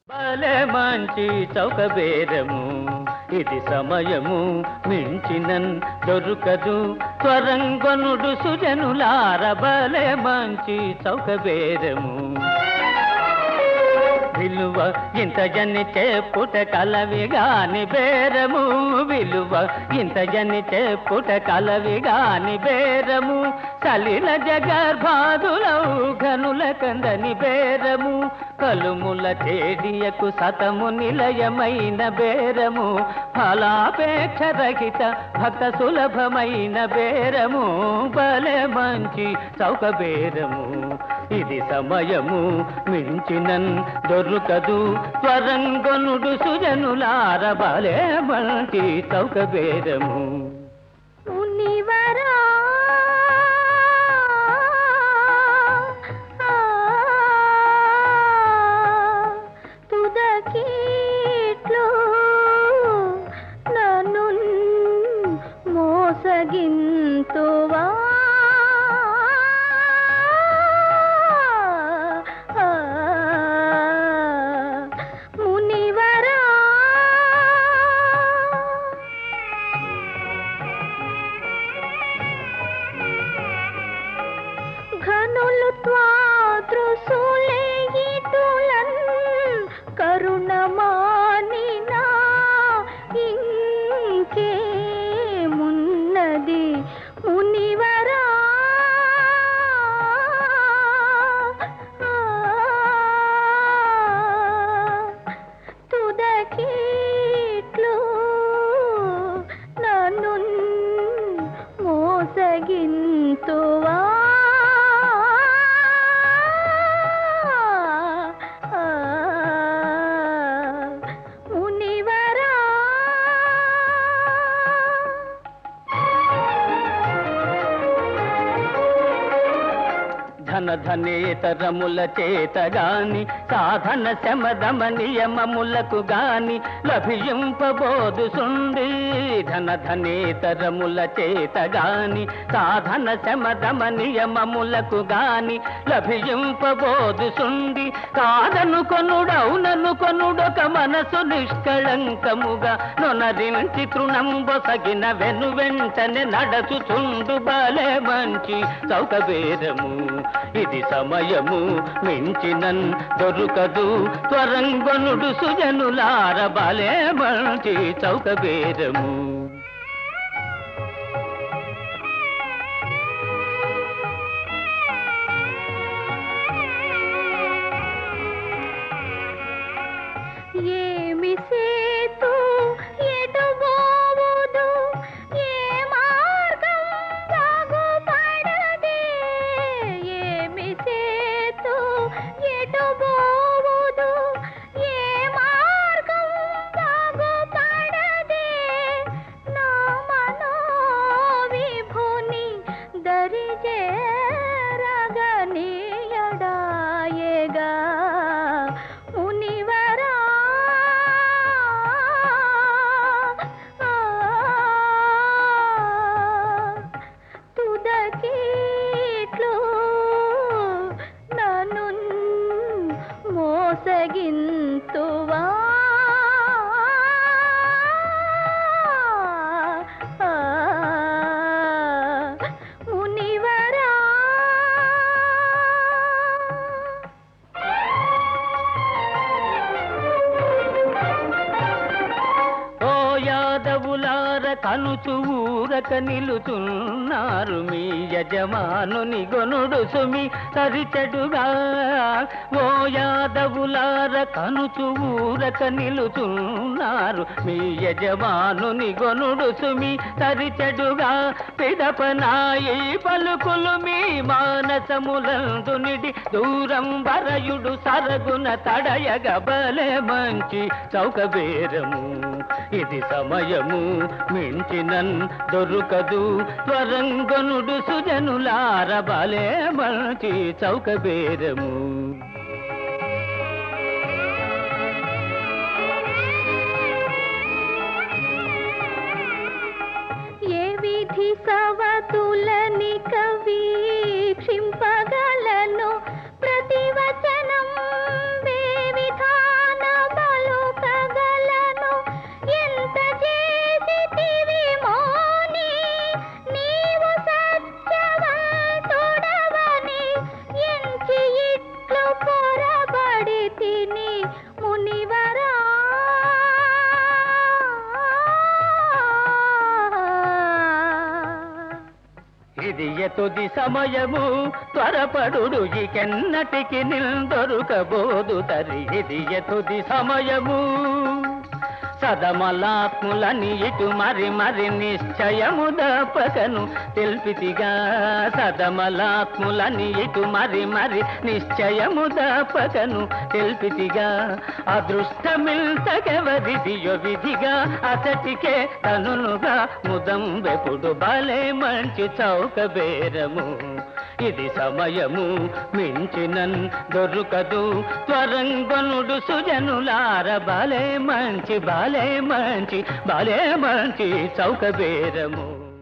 భలే మంచి చౌక బేరము ఇది సమయము మించినన్ దొరుకదు త్వరంగొనుడు సుజనులార భలే మంచి చౌక బేరము విలువ ఇంత జన్ని చెప్పుట కలవి గాని బేరము విలువ ఇంత జన్ని చెప్పుట కలవి గాని బేరము సలిల జగర్భాదులౌ ఘనుల కందని బేరము కలుముల చేడియకు సతము నిలయమైన బేరము ఫలాపేక్ష రహిత భక్త సులభమైన బేరము బలే మంచి చౌక బేరము ఇది సమయము మించినన్ దొరుకదు త్వరంగొనుడు సుజనులార బలే మంచి చౌక బేరము మునివరా తుదకీట్లు నన్ను మోసగింతువా మునివరా ఘనులు త్వాదృశులేయిటులన్ కరుణమానినా ఇంకేమున్నది మునివరా తుదకీట్లు నన్ను మోసగింతువా మునివరా ధన ధనేతరముల చేత గాని సాధన శమదమ నియమములకు గాని లభింపబోదు సుండి ధన ధనేతరముల చేత గాని సాధన శమదమ నియమములకు గాని లభింపబోదు సుండి కాదను కొనుడౌనను కొనుడొక మనసు నిష్కళంకముగా నొనరించి తృణంబొసగిన వెను వెంటనే నడచుచుండు బలే మంచి చౌకబేరము ఇది సమయము మించినన్ దొరుకదు త్వరంగొనుడు సుజనులార బలే మంచి చౌకబేరము ఏమి సేతు ఎటుపోవుదు ఏ మార్గం బాగుపడదే ఏమి సేతు ఎటుపోవుదు ఏ మార్గం బాగుపడదే నా మనో విభుని దరిజేరగనీయడాయేగా మునివరా తుదకీట్లు నన్ను మోసగింతువా మునివరా ఓ యాదవులార కనుచు ఊరక నిలుచున్నారు మీ యజమానుని గొనుడు సుమి సరిచెడుగా ఓ యాదవులార కనుచు ఊరక నిలుచున్నారు మీ యజమానుని గొనుడు సుమి సరిచెడుగా పిడపనాయి పలుకులు మీ మానసములందు నిడి దూరం వరయుడు సరగున తడయగ బలే మంచి చౌకబేరము ఇది సమయము మించినన్ దొరుకదు త్వరంగనుడు సుజనులార బలే మంచి చౌకబేరము ఏ విధి సవతులని కవీక్షింపగలను ప్రతివచనం వే విధానం తుది సమయము త్వరపడు ఇకెన్నటికి నిందొరుకబోదు తరి ఇది తుది సమయము సదమలాత్ములని ఇటు మరి మరి నిశ్చయము దపకను తెల్పితిగా సదమలాత్ములని ఇటు మరి మరి నిశ్చయము దపకను తెల్పితిగా అదృష్టమిల్తకెవరిదియో విధిగా అతటికే తనునుగా ముదం వెపుడు బలే మంచి చౌక బేరము ఇది సమయము మించినన్ దొరుకదు త్వరంగనుడు సుజనులార బాలే మంచి బాలే మంచి బాలే మంచి చౌక బేరము